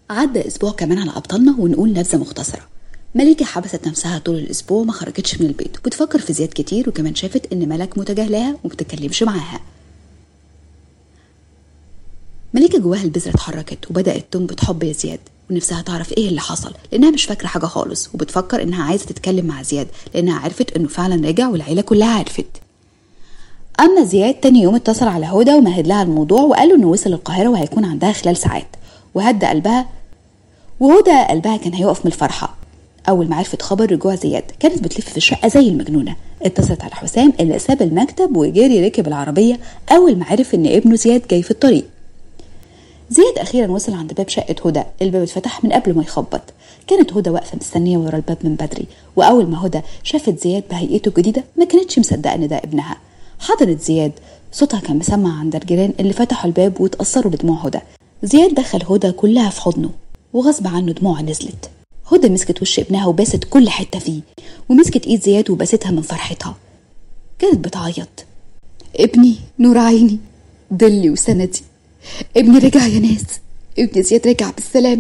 عدى اسبوع كمان على ابطالنا ونقول نبذه مختصره مليكة حبست نفسها طول الأسبوع ما خرجتش من البيت وبتفكر في زياد كتير وكمان شافت إن ملك متجاهلاها ومبتكلمش معاها مليكة جواها البذرة اتحركت وبدأت تنبت حب يا زياد ونفسها تعرف ايه اللي حصل لانها مش فاكره حاجه خالص وبتفكر انها عايزه تتكلم مع زياد لانها عرفت انه فعلا رجع والعيله كلها عرفت اما زياد تاني يوم اتصل على هدى ومهد لها الموضوع وقال له انه وصل القاهره وهيكون عندها خلال ساعات وهدى قلبها وهدى قلبها كان هيقف من الفرحه اول ما عرفت خبر رجوع زياد كانت بتلف في الشقه زي المجنونه اتصلت على حسام اللي ساب المكتب وجري ركب العربيه اول ما عرف ان ابنه زياد جاي في الطريق زياد اخيرا وصل عند باب شقه هدى الباب اتفتح من قبل ما يخبط كانت هدى واقفه مستنيه ورا الباب من بدري واول ما هدى شافت زياد بهيئته الجديده ما كانتش مصدقه ان ده ابنها حضرت زياد صوتها كان مسمع عند الجيران اللي فتحوا الباب وتاثروا بدموع هدى زياد دخل هدى كلها في حضنه وغصب عنه دموعها نزلت هدى مسكت وش ابنها وباست كل حته فيه ومسكت ايد زياد وباستها من فرحتها كانت بتعيط ابني نور عيني ضلي وسندي ابني رجع يا ناس ابني زياد رجع بالسلامة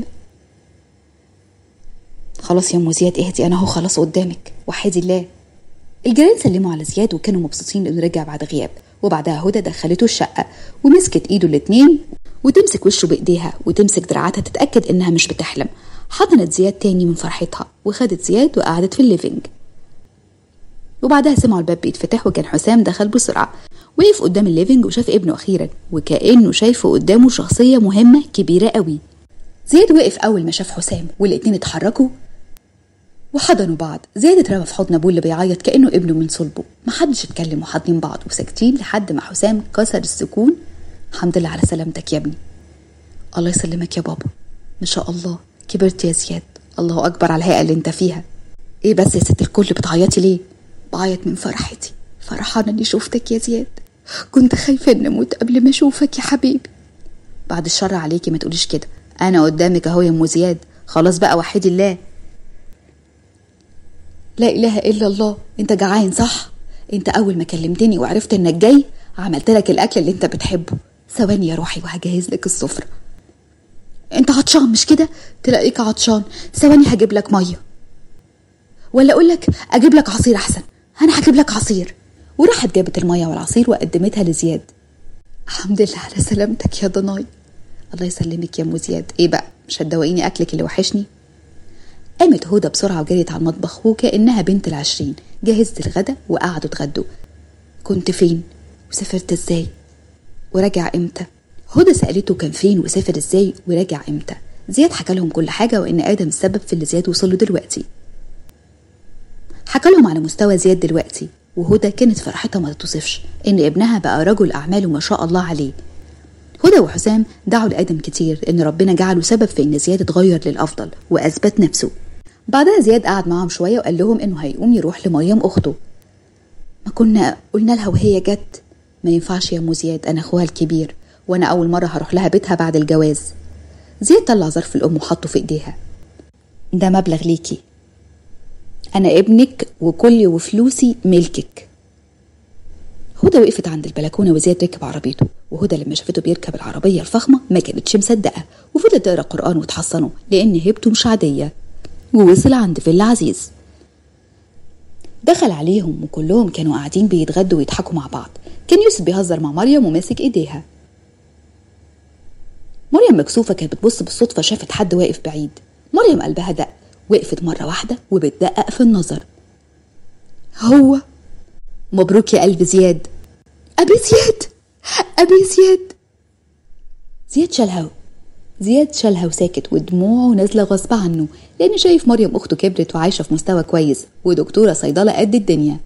خلاص يا ام زياد اهدي انا اهو خلاص قدامك وحيدي الله الجيران سلموا على زياد وكانوا مبسوطين لانه رجع بعد غياب وبعدها هدى دخلته الشقة ومسكت ايده الاتنين وتمسك وشه بايديها وتمسك دراعاتها تتأكد انها مش بتحلم حضنت زياد تاني من فرحتها وخدت زياد وقعدت في الليفينج وبعدها سمعوا الباب بيتفتح وكان حسام دخل بسرعة وقف قدام الليفينج وشاف ابنه أخيرا وكأنه شايفه قدامه شخصية مهمة كبيرة قوي زياد وقف أول ما شاف حسام والاتنين اتحركوا وحضنوا بعض زياد اترمى في حضن ابوه اللي بيعيط كانه ابنه من صلبه محدش اتكلم وحاضنين بعض وساكتين لحد ما حسام كسر السكون الحمد لله على سلامتك يا ابني الله يسلمك يا بابا ما شاء الله كبرت يا زياد الله اكبر على الهيئه اللي انت فيها ايه بس يا ست الكل بتعيطي ليه بعيط من فرحتي فرحانه اني شوفتك يا زياد كنت خايفه ان اموت قبل ما اشوفك يا حبيبي بعد الشر عليكي ما تقوليش كده انا قدامك اهو يا ام زياد خلاص بقى وحدي الله لا اله الا الله انت جعان صح انت اول ما كلمتني وعرفت انك جاي عملت لك الاكل اللي انت بتحبه ثواني يا روحي وهجهز لك السفره انت عطشان مش كده تلاقيك عطشان ثواني هجيب لك ميه ولا اقول لك اجيب لك عصير احسن انا هجيب لك عصير وراحت جابت الميه والعصير وقدمتها لزياد الحمد لله على سلامتك يا ضناي الله يسلمك يا ام زياد ايه بقى مش هتدوقيني اكلك اللي وحشني قامت هدى بسرعة وجريت على المطبخ وكأنها بنت العشرين جهزت الغدا وقعدوا اتغدوا كنت فين وسافرت ازاي ورجع امتى هدى سألته كان فين وسافر ازاي ورجع امتى زياد حكى لهم كل حاجة وإن آدم السبب في اللي زياد وصل له دلوقتي حكى لهم على مستوى زياد دلوقتي وهدى كانت فرحتها ما تتوصفش إن ابنها بقى رجل أعمال وما شاء الله عليه هدى وحسام دعوا لآدم كتير إن ربنا جعله سبب في إن زياد اتغير للأفضل وأثبت نفسه بعدها زياد قعد معاهم شوية وقال لهم إنه هيقوم يروح لمريم أخته ما كنا قلنا لها وهي جت ما ينفعش يا أم زياد أنا أخوها الكبير وأنا أول مرة هروح لها بيتها بعد الجواز زياد طلع ظرف الأم وحطه في إيديها ده مبلغ ليكي أنا ابنك وكلي وفلوسي ملكك هدى وقفت عند البلكونة وزياد ركب عربيته وهدى لما شافته بيركب العربية الفخمة ما كانتش مصدقة وفضلت تقرا قرآن وتحصنه لأن هيبته مش عادية ووصل عند فيلا عزيز دخل عليهم وكلهم كانوا قاعدين بيتغدوا ويضحكوا مع بعض كان يوسف بيهزر مع مريم وماسك ايديها مريم مكسوفة كانت بتبص بالصدفة شافت حد واقف بعيد مريم قلبها دق وقفت مرة واحدة وبتدقق في النظر هو مبروك يا قلب زياد أبي زياد أبي زياد زياد شالها زياد شالها وساكت ودموعه نازلة غصب عنه لأن شايف مريم أخته كبرت وعايشة في مستوى كويس ودكتورة صيدلة قد الدنيا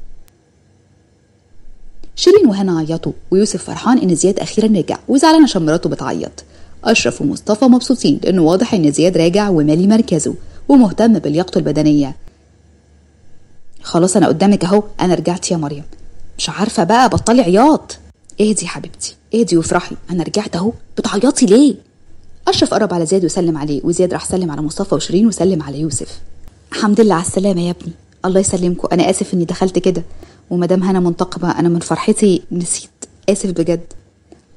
شيرين وهنا عيطوا ويوسف فرحان إن زياد أخيرا رجع وزعلان عشان مراته بتعيط أشرف ومصطفى مبسوطين لأنه واضح إن زياد راجع ومالي مركزه ومهتم بلياقته البدنية خلاص أنا قدامك أهو أنا رجعت يا مريم مش عارفة بقى بطلي عياط اهدي يا حبيبتي اهدي وافرحي أنا رجعت أهو بتعيطي ليه أشرف قرب على زياد وسلم عليه وزياد راح سلم على مصطفى وشيرين وسلم على يوسف الحمد لله على السلامة يا ابني الله يسلمكم أنا آسف إني دخلت كده ومدام هنا منتقمة أنا من فرحتي نسيت آسف بجد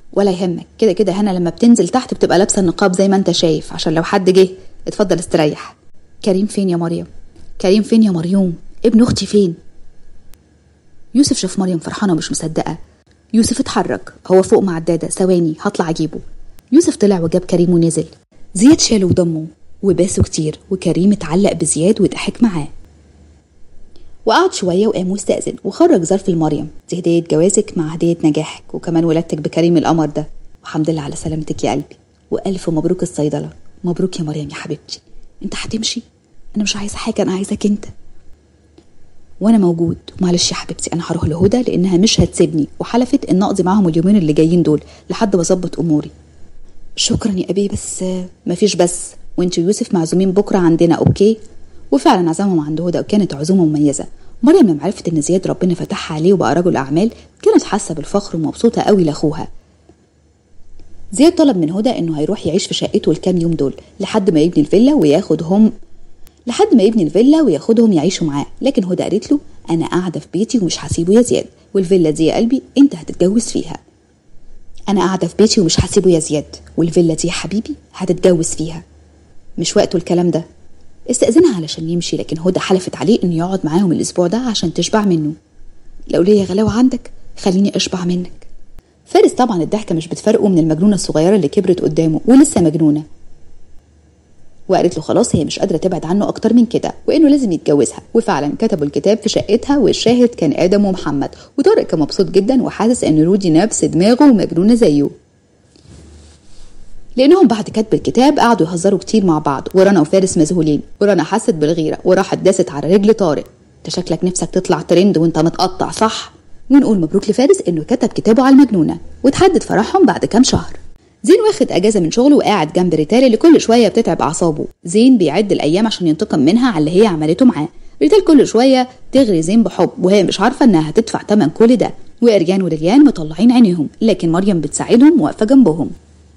ولا يهمك كده كده هنا لما بتنزل تحت بتبقى لابسه النقاب زي ما انت شايف عشان لو حد جه اتفضل استريح كريم فين يا مريم كريم فين يا مريوم ابن اختي فين يوسف شاف مريم فرحانه ومش مصدقه يوسف اتحرك هو فوق مع الداده ثواني هطلع اجيبه يوسف طلع وجاب كريم ونزل زياد شاله وضمه وباسه كتير وكريم اتعلق بزياد وضحك معاه وقعد شويه وقام واستأذن وخرج ظرف لمريم دي هديه جوازك مع هديه نجاحك وكمان ولادتك بكريم القمر ده وحمد لله على سلامتك يا قلبي والف مبروك الصيدله مبروك يا مريم يا حبيبتي انت هتمشي انا مش عايزه حاجه انا عايزك انت وانا موجود معلش يا حبيبتي انا هروح لهدى لانها مش هتسيبني وحلفت ان اقضي معاهم اليومين اللي جايين دول لحد ما اظبط اموري شكرا يا ابي بس مفيش بس وانت ويوسف معزومين بكره عندنا اوكي وفعلا عزمهم عند هدى وكانت عزومه مميزه مريم لما عرفت ان زياد ربنا فتحها عليه وبقى رجل اعمال كانت حاسه بالفخر ومبسوطه قوي لاخوها زياد طلب من هدى انه هيروح يعيش في شقته الكام يوم دول لحد ما يبني الفيلا وياخدهم لحد ما يبني الفيلا وياخدهم يعيشوا معاه لكن هدى قالت له انا قاعده في بيتي ومش هسيبه يا زياد والفيلا دي يا قلبي انت هتتجوز فيها انا قاعده في بيتي ومش هسيبه يا زياد والفيلا دي يا حبيبي هتتجوز فيها مش وقته الكلام ده استأذنها علشان يمشي لكن هدى حلفت عليه انه يقعد معاهم الاسبوع ده عشان تشبع منه لو ليا غلاوة عندك خليني اشبع منك فارس طبعا الضحكة مش بتفرقه من المجنونة الصغيرة اللي كبرت قدامه ولسه مجنونة وقالت له خلاص هي مش قادرة تبعد عنه أكتر من كده وإنه لازم يتجوزها وفعلا كتبوا الكتاب في شقتها والشاهد كان آدم ومحمد وطارق كان مبسوط جدا وحاسس إن رودي نفس دماغه ومجنونة زيه لانهم بعد كتب الكتاب قعدوا يهزروا كتير مع بعض ورنا وفارس مذهولين ورنا حست بالغيره وراحت داست على رجل طارق انت شكلك نفسك تطلع ترند وانت متقطع صح ونقول مبروك لفارس انه كتب كتابه على المجنونه وتحدد فرحهم بعد كام شهر زين واخد اجازه من شغله وقاعد جنب ريتال اللي كل شويه بتتعب اعصابه زين بيعد الايام عشان ينتقم منها على اللي هي عملته معاه ريتال كل شويه تغري زين بحب وهي مش عارفه انها هتدفع تمن كل ده واريان وليليان مطلعين عينيهم لكن مريم بتساعدهم واقفه جنبهم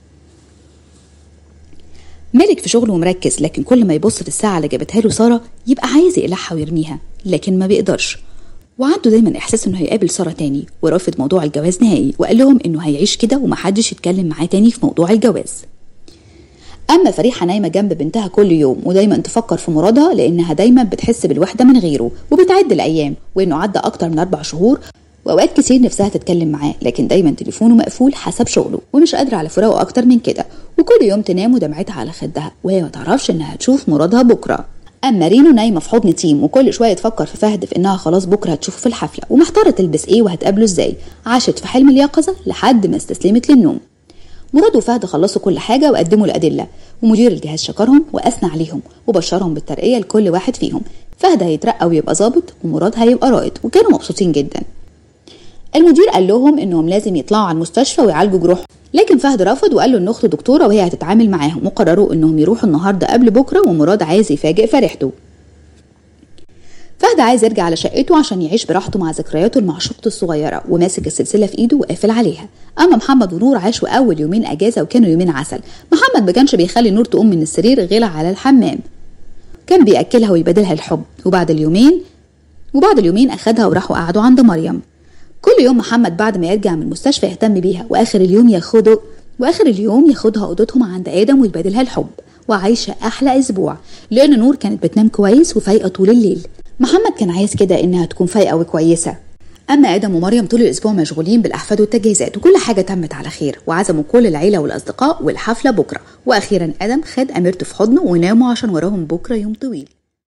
مالك في شغله ومركز لكن كل ما يبص في الساعة اللي جابتها له سارة يبقى عايز يقلعها ويرميها لكن ما بيقدرش وعنده دايما احساس انه هيقابل سارة تاني ورافض موضوع الجواز نهائي وقال لهم انه هيعيش كده ومحدش يتكلم معاه تاني في موضوع الجواز اما فريحة نايمة جنب بنتها كل يوم ودايما تفكر في مرادها لانها دايما بتحس بالوحدة من غيره وبتعد الايام وانه عدى اكتر من اربع شهور واوقات كتير نفسها تتكلم معاه لكن دايما تليفونه مقفول حسب شغله ومش قادره على فراقه اكتر من كده وكل يوم تنام ودمعتها على خدها وهي ما تعرفش انها تشوف مرادها بكره اما رينو نايمه في حضن تيم وكل شويه تفكر في فهد في انها خلاص بكره هتشوفه في الحفله ومحتاره تلبس ايه وهتقابله ازاي عاشت في حلم اليقظه لحد ما استسلمت للنوم مراد وفهد خلصوا كل حاجه وقدموا الادله ومدير الجهاز شكرهم واثنى عليهم وبشرهم بالترقيه لكل واحد فيهم فهد هيترقى ويبقى ظابط ومراد هيبقى رائد وكانوا مبسوطين جدا المدير قال لهم انهم لازم يطلعوا على المستشفى ويعالجوا جروحهم لكن فهد رفض وقال له ان اخته دكتوره وهي هتتعامل معاهم وقرروا انهم يروحوا النهارده قبل بكره ومراد عايز يفاجئ فرحته فهد عايز يرجع على شقته عشان يعيش براحته مع ذكرياته المعشوقته الصغيره وماسك السلسله في ايده وقافل عليها اما محمد ونور عاشوا اول يومين اجازه وكانوا يومين عسل محمد ما كانش بيخلي نور تقوم من السرير غير على الحمام كان بياكلها ويبادلها الحب وبعد اليومين وبعد اليومين اخدها وراحوا قعدوا عند مريم كل يوم محمد بعد ما يرجع من المستشفى يهتم بيها واخر اليوم ياخده واخر اليوم ياخدها اوضتهم عند ادم ويبادلها الحب وعايشه احلى اسبوع لان نور كانت بتنام كويس وفايقه طول الليل محمد كان عايز كده انها تكون فايقه وكويسه اما ادم ومريم طول الاسبوع مشغولين بالاحفاد والتجهيزات وكل حاجه تمت على خير وعزموا كل العيله والاصدقاء والحفله بكره واخيرا ادم خد اميرته في حضنه وناموا عشان وراهم بكره يوم طويل